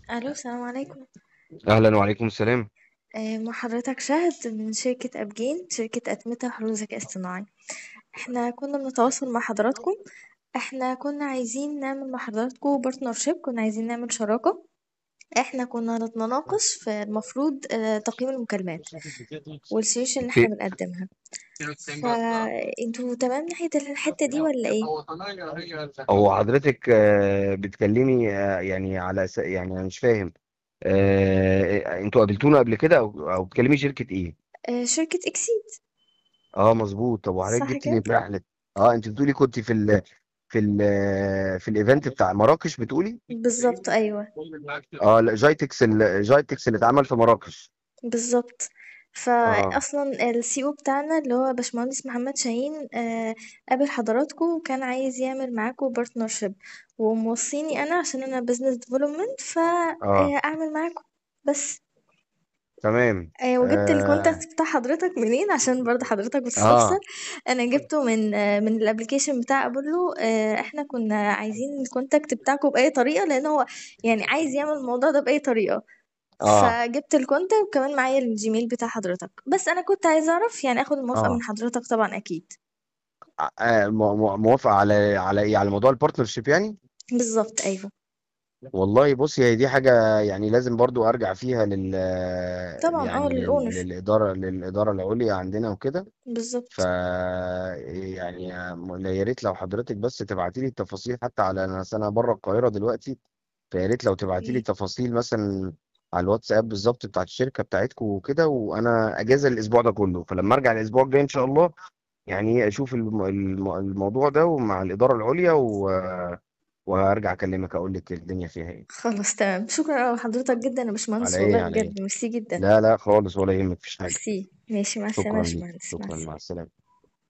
ألو السلام عليكم اهلا وعليكم السلام آه، مع حضرتك شهد من شركة أبجين شركة أتمتة وحلول ذكاء اصطناعي احنا كنا بنتواصل مع حضراتكم احنا كنا عايزين نعمل مع حضراتكم بارتنرشيب كنا عايزين نعمل شراكة احنا كنا نتناقش في المفروض آه، تقييم المكالمات والسيوشن اللي احنا اوكي بنقدمها فانتوا تمام ناحية الحتة دي ولا ايه؟ هو حضرتك آه، بتكلمي آه، يعني على س... يعني انا مش فاهم آه، انتوا قابلتونا قبل كده او او بتكلمي شركة ايه آه، شركة اكسيد اه مظبوط طب وحضرتك صح جبتي لي كده؟ في رحلة اه انت بتقولي كنت في ال... في ال... في الايفنت بتاع مراكش بتقولي بالظبط ايوه اه لا جايتكس ال... جايتكس اللي اتعمل في مراكش بالضبط. اه فأصلًا الCEO بتاعنا اللي هو باشمهندس محمد شاهين آآ قابل حضراتكم وكان عايز يعمل معاكم partnership وموصّيني أنا عشان أنا business development ف اه آآ أعمل معاكم بس. تمام آآ وجِبت اه, الcontact بتاع حضرتك منين عشان برضه حضرتك بتستفسر، آه. أنا جِبته من آه، من الapplication بتاع أبولو آآ إحنا كنا عايزين الcontact بتاعكم بأي طريقة، لإن هو يعني عايز يعمل الموضوع ده بأي طريقة. اه فجبت الكونتا وكمان معايا الجيميل بتاع حضرتك بس انا كنت عايزه اعرف يعني اخد الموافقه من اه حضرتك طبعا اكيد آه، مو- مو- موافقة على على ايه على موضوع البارتنرشيب يعني بالظبط ايوه والله بصي هي دي حاجة يعني لازم برضو ارجع فيها لل طبعا اه يعني لل... للاونر للإدارة للإدارة العليا عندنا وكده ف بالظبط يعني يا ريت لو حضرتك بس تبعتي لي التفاصيل حتى على انا أصل انا بره القاهرة دلوقتي فيا ريت لو تبعتي لي اوكي تفاصيل مثلا على الواتساب بالظبط بتاعت الشركة بتاعتكم وكده وانا اجازة الاسبوع ده كله فلما ارجع الاسبوع الجاي ان شاء الله يعني اشوف الم... الم... الموضوع ده ومع الإدارة العليا و... وهرجع اكلمك اقول لك الدنيا فيها ايه خلاص تمام شكرا لحضرتك جدا يا على باشمهندس ايه والله على ايه بجد ميرسي جدا لا لا خالص ولا يهمك فيش حاجة ميرسي ماشي مع السلامه يا شكرا ليك باشمهندس مع شكرا مع السلامه السلامة